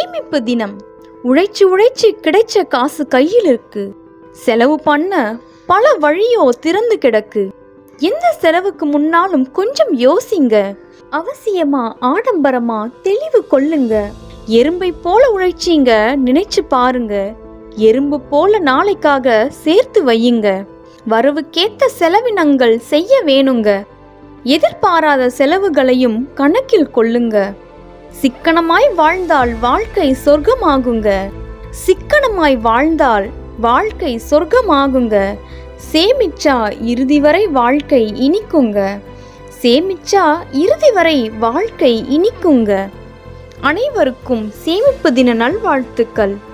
சேமிப்பு தினம் உழைச்சு உழைச்சு கிடைச்ச காசு கையில் இருக்கு செலவு பண்ண பல வழியோ திறந்து கிடக்கு எந்த செலவுக்கு முன்னாலும் கொஞ்சம் யோசிங்க அவசியமா ஆடம்பரமா தெளிவு கொள்ளுங்க எறும்பை போல உழைச்சீங்க நினைச்சு பாருங்க எறும்பு போல நாளைக்காக சேர்த்து வையுங்க வரவுக்கேத்த செலவினங்கள் செய்ய வேணுங்க எதிர்பாராத செலவுகளையும் கணக்கில் கொள்ளுங்க சிக்கனமாய் வாழ்ந்தால் வாழ்க்கை சொர்க்கமாகுங்க சிக்கனமாய் வாழ்ந்தால் வாழ்க்கை சொர்க்கமாகுங்க சேமிச்சா இறுதி வரை வாழ்க்கை இனிக்குங்க சேமிச்சா இறுதி வரை வாழ்க்கை இனிக்குங்க அனைவருக்கும் சேமிப்பு தின நல்வாழ்த்துக்கள்